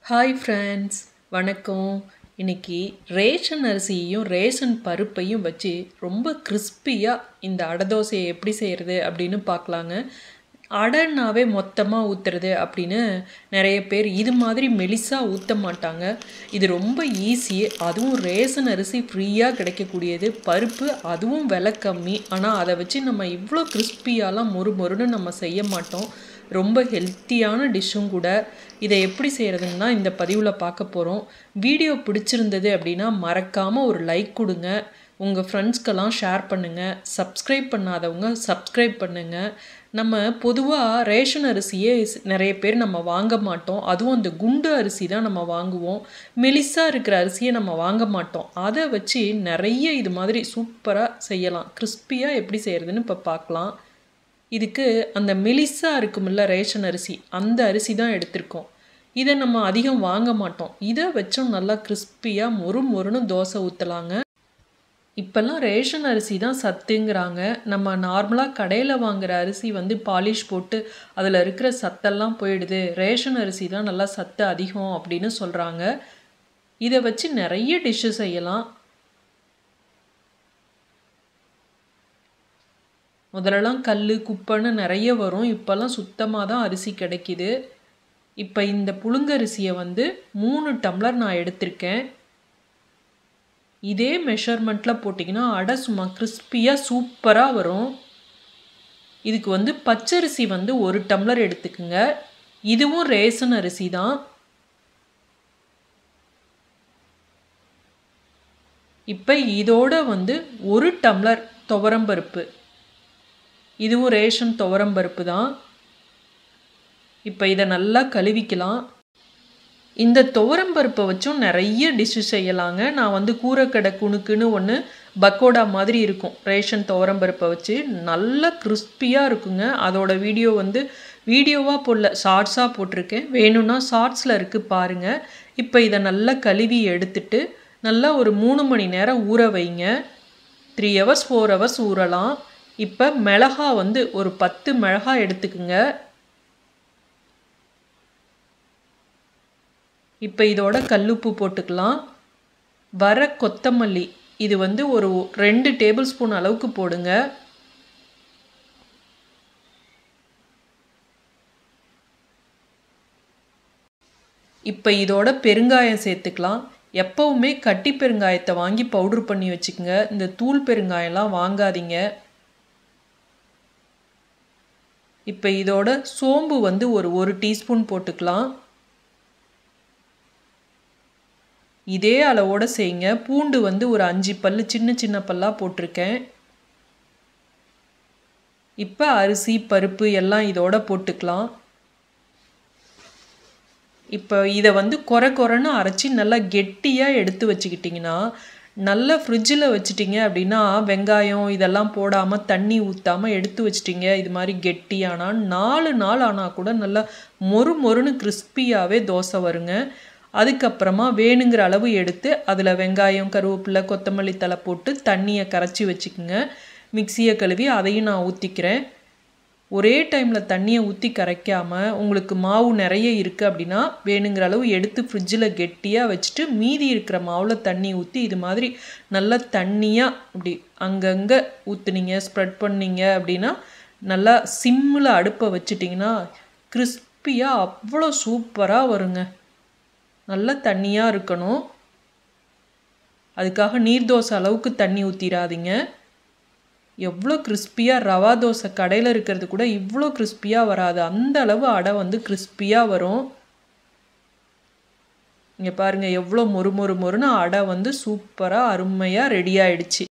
hi friends வணக்கம் இன்னைக்கு ration அரிசியையும் ration பருப்பையும் வச்சு ரொம்ப கிறிஸ்பியாக இந்த அடை தோசையை எப்படி செய்கிறது அப்படின்னு பார்க்கலாங்க அடைனாவே மொத்தமாக ஊற்றுறது அப்படின்னு நிறைய பேர் இது மாதிரி மெலிசாக ஊற்ற மாட்டாங்க இது ரொம்ப ஈஸி அதுவும் ரேஷன் அரிசி ஃப்ரீயாக கிடைக்கக்கூடியது பருப்பு அதுவும் விலை கம்மி ஆனால் அதை வச்சு நம்ம இவ்வளோ கிறிஸ்பியாலாம் மொறு மொறுன்னு நம்ம செய்ய மாட்டோம் ரொம்ப ஹெல்த்தியான டிஷ்ஷும் கூட இதை எப்படி செய்கிறதுன்னு தான் இந்த பதிவில் பார்க்க போகிறோம் வீடியோ பிடிச்சிருந்தது அப்படின்னா மறக்காமல் ஒரு லைக் கொடுங்க உங்கள் ஃப்ரெண்ட்ஸ்க்கெல்லாம் ஷேர் பண்ணுங்கள் சப்ஸ்கிரைப் பண்ணாதவங்க சப்ஸ்கிரைப் பண்ணுங்கள் நம்ம பொதுவாக ரேஷன் அரிசியே ஸ்- நிறைய பேர் நம்ம வாங்க மாட்டோம் அதுவும் அந்த குண்டு அரிசி தான் நம்ம வாங்குவோம் மெலிசாக இருக்கிற அரிசியை நம்ம வாங்க மாட்டோம் அதை வச்சு நிறைய இது மாதிரி சூப்பராக செய்யலாம் கிறிஸ்பியாக எப்படி செய்கிறதுன்னு இப்போ பார்க்கலாம் இதுக்கு அந்த மெலிசா இருக்குமில்ல ரேஷன் அரிசி அந்த அரிசி தான் எடுத்திருக்கோம் இதை நம்ம அதிகம் வாங்க மாட்டோம் இதை வச்சும் நல்லா கிறிஸ்பியாக மொறு மொறுன்னு தோசை ஊற்றலாங்க இப்போல்லாம் ரேஷன் அரிசி தான் சத்துங்கிறாங்க நம்ம நார்மலாக கடையில் வாங்குற அரிசி வந்து பாலிஷ் போட்டு அதில் இருக்கிற சத்தெல்லாம் போயிடுது ரேஷன் அரிசி தான் நல்லா சத்து அதிகம் அப்படின்னு சொல்கிறாங்க இதை வச்சு நிறைய டிஷ்ஷு செய்யலாம் முதல்லலாம் கல் குப்பைன்னு நிறைய வரும் இப்போல்லாம் சுத்தமாக தான் அரிசி கிடைக்கிது இப்போ இந்த புழுங்கரிசியை வந்து மூணு டம்ளர் நான் எடுத்திருக்கேன் இதே மெஷர்மெண்ட்டில் போட்டிங்கன்னா அடை சும்மா கிறிஸ்பியாக சூப்பராக வரும் இதுக்கு வந்து பச்சரிசி வந்து ஒரு டம்ளர் எடுத்துக்குங்க இதுவும் ரேசன் அரிசி தான் இப்போ இதோட வந்து ஒரு டம்ளர் துவரம்பருப்பு இதுவும் ரேஷன் துவரம்பருப்பு தான் இப்போ இதை நல்லா கழுவிக்கலாம் இந்த துவரம்பருப்பை வச்சும் நிறைய டிஷ்ஷு செய்யலாங்க நான் வந்து கூரைக்கடை குணுக்குன்னு ஒன்று பக்கோடா மாதிரி இருக்கும் ரேஷன் துவரம்பருப்பை வச்சு நல்லா கிறிஸ்பியாக இருக்குங்க அதோட வீடியோ வந்து வீடியோவாக போடல ஷார்ட்ஸாக போட்டிருக்கேன் வேணும்னா ஷார்ட்ஸில் இருக்குது பாருங்கள் இப்போ இதை நல்லா கழுவி எடுத்துட்டு நல்லா ஒரு மூணு மணி நேரம் ஊற வைங்க த்ரீ ஹவர்ஸ் ஃபோர் ஹவர்ஸ் ஊறலாம் இப்போ மிளகா வந்து ஒரு பத்து மிளகா எடுத்துக்குங்க இப்போ இதோட கல்லுப்பு போட்டுக்கலாம் வர கொத்தமல்லி இது வந்து ஒரு ரெண்டு டேபிள் ஸ்பூன் அளவுக்கு போடுங்க இப்போ இதோட பெருங்காயம் சேர்த்துக்கலாம் எப்பவுமே கட்டி பெருங்காயத்தை வாங்கி பவுடர் பண்ணி வச்சுக்கோங்க இந்த தூள் பெருங்காயம்லாம் வாங்காதீங்க இப்போ இதோட சோம்பு வந்து ஒரு ஒரு டீஸ்பூன் போட்டுக்கலாம் இதே அளவோட செய்யுங்க பூண்டு வந்து ஒரு அஞ்சு பல்லு சின்ன சின்ன பல்லாக போட்டிருக்கேன் இப்போ அரிசி பருப்பு எல்லாம் இதோட போட்டுக்கலாம் இப்போ இதை வந்து குறை குறைன்னு அரைச்சி நல்லா கெட்டியாக எடுத்து வச்சுக்கிட்டிங்கன்னா நல்லா ஃப்ரிட்ஜில் வச்சிட்டிங்க அப்படின்னா வெங்காயம் இதெல்லாம் போடாமல் தண்ணி ஊற்றாமல் எடுத்து வச்சிட்டிங்க இது மாதிரி கெட்டியானா நாலு நாள் ஆனால் கூட நல்லா மொறு மொறுன்னு கிறிஸ்பியாகவே தோசை வருங்க அதுக்கப்புறமா வேணுங்கிற அளவு எடுத்து அதில் வெங்காயம் கருவேப்பிலை கொத்தமல்லி தழை போட்டு தண்ணியை கரைச்சி வச்சுக்கோங்க மிக்சியை கழுவி அதையும் நான் ஊற்றிக்கிறேன் ஒரே டைமில் தண்ணியை ஊற்றி கரைக்காமல் உங்களுக்கு மாவு நிறைய இருக்குது அப்படின்னா வேணுங்கிற அளவு எடுத்து ஃப்ரிட்ஜில் கெட்டியாக வச்சுட்டு மீதி இருக்கிற மாவில் தண்ணி ஊற்றி இது மாதிரி நல்லா தண்ணியாக இப்படி அங்கங்கே ஊற்றுனீங்க ஸ்ப்ரெட் பண்ணீங்க அப்படின்னா நல்லா சிம்மில் அடுப்பை வச்சிட்டிங்கன்னா கிறிஸ்பியாக அவ்வளோ சூப்பராக வருங்க நல்லா தண்ணியாக இருக்கணும் அதுக்காக நீர் தோசை அளவுக்கு தண்ணி ஊற்றிடாதீங்க எவ்வளோ கிறிஸ்பியாக ரவா தோசை கடையில் இருக்கிறது கூட இவ்வளோ கிறிஸ்பியாக வராது அந்த அளவு அடை வந்து கிறிஸ்பியாக வரும் இங்கே பாருங்கள் எவ்வளோ மொறு மொறு மொறுன்னு அடை வந்து சூப்பராக அருமையாக ரெடி ஆயிடுச்சு